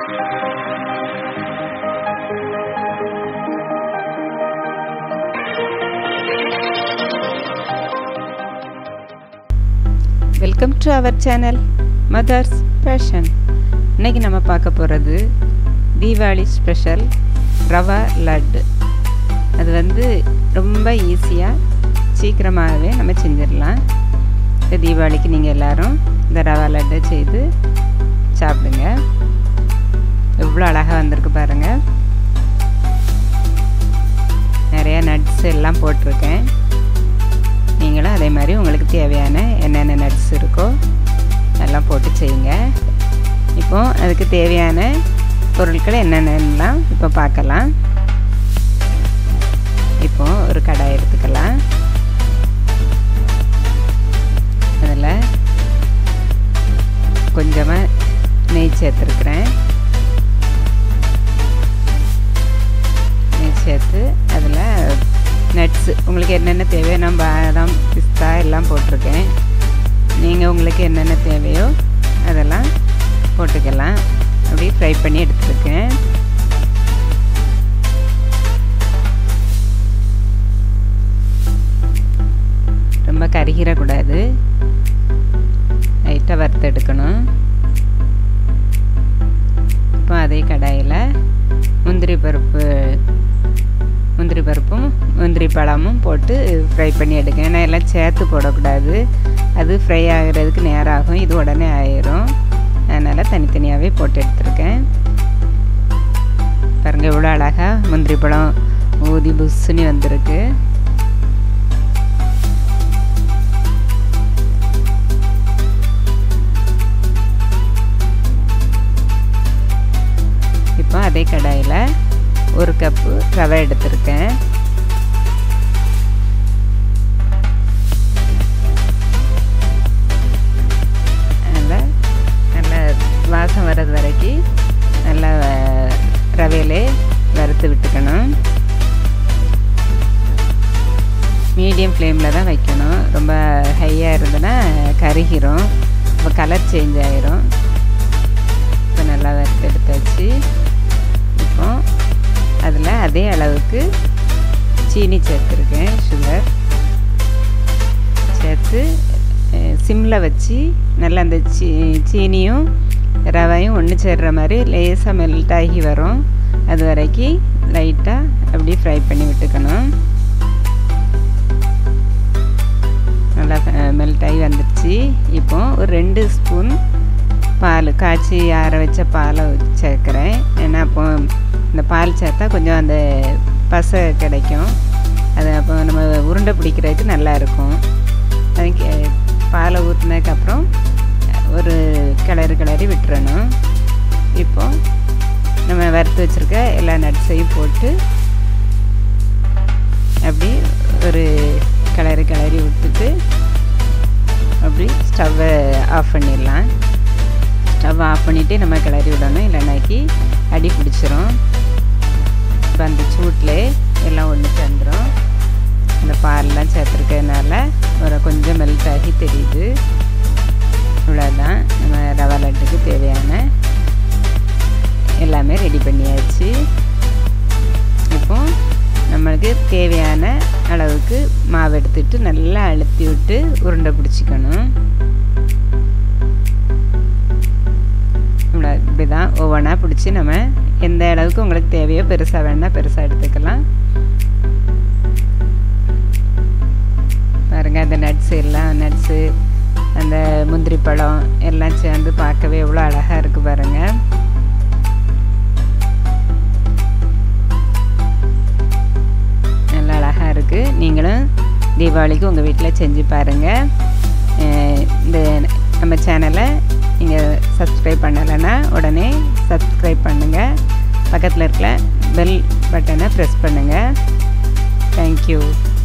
welcome to our channel mother's passion இன்னைக்கு நம்ம பார்க்க போகிறது தீபாவளி ஸ்பெஷல் ரவா லட்டு அது வந்து ரொம்ப ஈஸியாக சீக்கிரமாகவே நம்ம செஞ்சிடலாம் இந்த தீபாவளிக்கு நீங்கள் எல்லோரும் இந்த ரவா லட்டை செய்து சாப்பிடுங்க எவ்வளோ அழகாக வந்திருக்கு பாருங்கள் நிறையா நட்ஸ் எல்லாம் போட்டிருக்கேன் நீங்களும் அதே மாதிரி உங்களுக்கு தேவையான என்னென்ன நட்ஸ் இருக்கோ எல்லாம் போட்டு செய்யுங்க இப்போ அதுக்கு தேவையான பொருட்கள் என்னென்னலாம் இப்போ பார்க்கலாம் இப்போ ஒரு கடாய் எடுத்துக்கலாம் அதில் கொஞ்சமாக நெய் சேர்த்துருக்குறேன் நெய் சேர்த்து அதில் நட்ஸு உங்களுக்கு என்னென்ன தேவையோ நான் பாதாம் பிஸ்தா எல்லாம் போட்டிருக்கேன் நீங்கள் உங்களுக்கு என்னென்ன தேவையோ அதெல்லாம் போட்டுக்கலாம் அப்படியே ஃப்ரை பண்ணி எடுத்துருக்கேன் ரொம்ப கருகிடக்கூடாது லைட்டாக வறுத்து எடுக்கணும் இப்போ அதே கடாயில் முந்திரி பருப்பு முந்திரி பருப்பும் முந்திரி பழமும் போட்டு ஃப்ரை பண்ணி எடுங்க ஏன்னா எல்லாம் சேர்த்து போடக்கூடாது அது ஃப்ரை ஆகிறதுக்கு நேரம் ஆகும் இது உடனே ஆயிரும் அதனால் தனித்தனியாகவே போட்டு எடுத்துருக்கேன் பாருங்கள் எவ்வளோ அழகாக முந்திரி பழம் ஊதி புஷ்ஷுன்னு வந்திருக்கு இப்போ அதே கடாயில் ஒரு கப்பு ரவை எடுத்திருக்கேன் அதில் நல்லா வாசம் வர்றது வரைக்கும் நல்லா ரவையிலே வறுத்து விட்டுக்கணும் மீடியம் ஃப்ளேமில் தான் வைக்கணும் ரொம்ப ஹையாக இருந்ததுன்னா கருகிரும் இப்போ கலர் சேஞ்ச் ஆயிரும் இப்போ நல்லா வறுத்து எடுத்தாச்சு இப்போ அதில் அதே அளவுக்கு சீனி சேர்த்துருக்கேன் சுகர் சேர்த்து சிம்மில் வச்சு நல்லா அந்த சீ சீனியும் ரவையும் ஒன்று சேர்ற மாதிரி லேசாக மெல்ட் ஆகி வரும் அது வரைக்கும் லைட்டாக அப்படி ஃப்ரை பண்ணி விட்டுக்கணும் நல்லா மெல்ட் ஆகி வந்துடுச்சு இப்போ ஒரு ரெண்டு ஸ்பூன் பால் காய்ச்சி ஆற வச்ச பாலை சேர்க்குறேன் ஏன்னா அப்போ இந்த பால் சேர்த்தா கொஞ்சம் அந்த பசை கிடைக்கும் அது அப்போ நம்ம உருண்டை பிடிக்கிறதுக்கு நல்லாயிருக்கும் அதுக்கு பாலை ஊற்றினதுக்கப்புறம் ஒரு கிளறி கிளறி விட்டுறணும் இப்போ நம்ம வறுத்து வச்சுருக்க எல்லா நட்ஸையும் போட்டு அப்படி ஒரு கிளறி கிளறி விட்டுட்டு அப்படி ஸ்டவ்வை ஆஃப் பண்ணிடலாம் ஸ்டவ் ஆஃப் பண்ணிவிட்டு நம்ம கிளறி விடணும் இல்லைனாக்கி அடி பிடிச்சிரும் இப்போ அந்த சூட்டில் எல்லாம் ஒன்று சேர்ந்துடும் இந்த பால்லாம் சேர்த்துருக்கறதுனால ஒரு கொஞ்சம் மெல்ட் ஆகி தெரியுது இவ்வளோதான் நம்ம ரவா லட்டுக்கு தேவையான எல்லாமே ரெடி பண்ணியாச்சு இப்போ நம்மளுக்கு தேவையான அளவுக்கு மாவு எடுத்துட்டு நல்லா அழுத்தி விட்டு உருண்டை பிடிச்சிக்கணும் இப்படி தான் ஒவ்வொன்றா பிடிச்சி நம்ம எந்த அளவுக்கு உங்களுக்கு தேவையோ பெருசாக வேணால் பெருசாக எடுத்துக்கலாம் பாருங்கள் அந்த நட்ஸு எல்லாம் நட்ஸு அந்த முந்திரி பழம் எல்லாம் சேர்ந்து பார்க்கவே எவ்வளோ அழகாக இருக்குது பாருங்கள் நல்லா அழகாக இருக்குது நீங்களும் தீபாவளிக்கு உங்கள் வீட்டில் செஞ்சு பாருங்கள் இந்த நம்ம சேனலை நீங்கள் சப்ஸ்கிரைப் பண்ணலைன்னா உடனே சப்ஸ்கிரைப் பண்ணுங்கள் பக்கத்தில் இருக்கிற பெல் பட்டனை ப்ரெஸ் பண்ணுங்கள் தேங்க்யூ